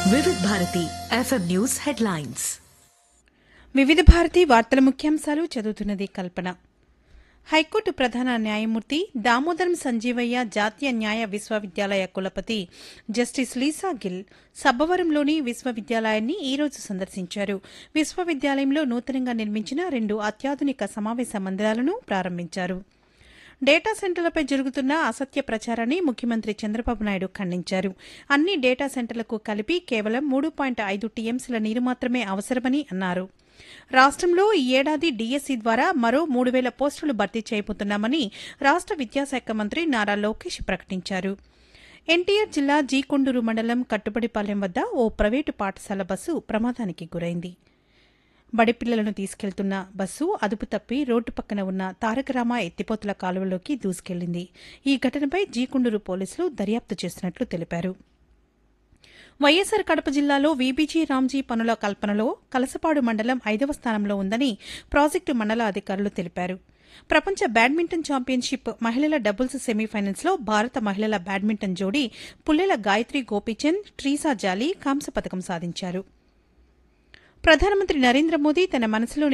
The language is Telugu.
వివిధ భారతి ఎఫ్ఎం న్యూస్ హెడ్లైన్స్ వివిధ భారతి వార్తల ముఖ్యాంశాలు చదువుతున్నది కల్పన హైకోర్టు ప్రధాన న్యాయమూర్తి దామోదరం సంజీవయ్య జాతీయ న్యాయ విశ్వవిద్యాలయ కులపతి జస్టిస్ లీసా గిల్ సబ్బవరంలోని విశ్వవిద్యాలయాన్ని ఈ రోజు సందర్శించారు విశ్వవిద్యాలయంలో నూతనంగా నిర్మించిన రెండు అత్యాధునిక సమావేశ మందిరాలను ప్రారంభించారు డేటా సెంటర్లపై జరుగుతున్న అసత్య ప్రచారాన్ని ముఖ్యమంత్రి చంద్రబాబు నాయుడు ఖండించారు అన్ని డేటా సెంటర్లకు కలిపి కేవలం మూడు పాయింట్ ఐదు టీఎంసీల నీరు మాత్రమే అవసరమని అన్నారు రాష్ట్రంలో ఈ ఏడాది డీఎస్సీ ద్వారా మరో మూడు వేల పోస్టులు భర్తీ చేయబోతున్నామని రాష్ట్ర విద్యాశాఖ మంత్రి నారా లోకేష్ ప్రకటించారు ఎన్టీఆర్ జిల్లా జీకొండూరు మండలం కట్టుబడిపాలెం వద్ద ఓ ప్రైవేటు పాఠశాల బస్సు ప్రమాదానికి గురైంది బడి పిల్లలను తీసుకెళ్తున్న బస్సు అదుపు తప్పి రోడ్డు పక్కన ఉన్న తారకరామ ఎత్తిపోతుల కాలువలోకి దూసుకెళ్లింది ఈ ఘటనపై జీకొండూరు పోలీసులు దర్యాప్తు చేస్తున్నట్లు తెలిపారు వైఎస్సార్ కడప జిల్లాలో వీబీజీ రామ్జీ పనుల కల్పనలో కలసపాడు మండలం ఐదవ స్థానంలో ఉందని ప్రాజెక్టు మండల అధికారులు తెలిపారు ప్రపంచ బ్యాడ్మింటన్ ఛాంపియన్షిప్ మహిళల డబుల్స్ సెమీఫైనల్స్లో భారత మహిళల బ్యాడ్మింటన్ జోడీ పుల్లెల గాయత్రి గోపీచంద్ ట్రీసా జాలీ కాంస్య పథకం సాధించారు ప్రధానమంత్రి నరేంద్ర మోదీ తన మనసులోని